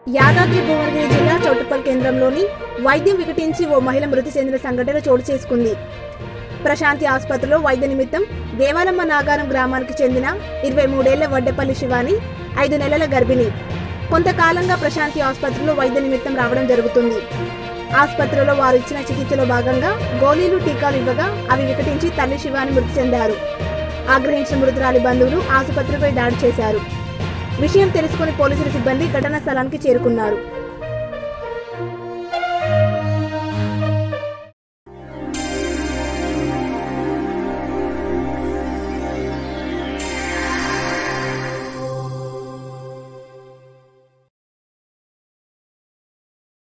యాదాద్రి భువనగిరి జిల్లా చౌటుప్పల్ కేంద్రంలోని వైద్యం వికటించి ఓ మహిళ మృతి చెందిన సంఘటన చోటు చేసుకుంది ప్రశాంతి ఆసుపత్రిలో వైద్య నిమిత్తం దేవాలమ్మ నాగారం గ్రామానికి చెందిన ఇరవై మూడేళ్ల వడ్డెపల్లి శివాని ఐదు నెలల గర్భిణి కొంతకాలంగా ప్రశాంతి ఆసుపత్రిలో వైద్య నిమిత్తం రావడం జరుగుతుంది ఆసుపత్రిలో వారు ఇచ్చిన చికిత్సలో భాగంగా గోళీలు టీకాలు ఇవ్వగా అవి వికటించి తల్లి శివాని మృతి చెందారు ఆగ్రహించిన మృతురాలి బంధువులు ఆసుపత్రిపై దాడి చేశారు విషయం తెలుసుకుని పోలీసుల సిబ్బంది ఘటనా స్థలానికి చేరుకున్నారు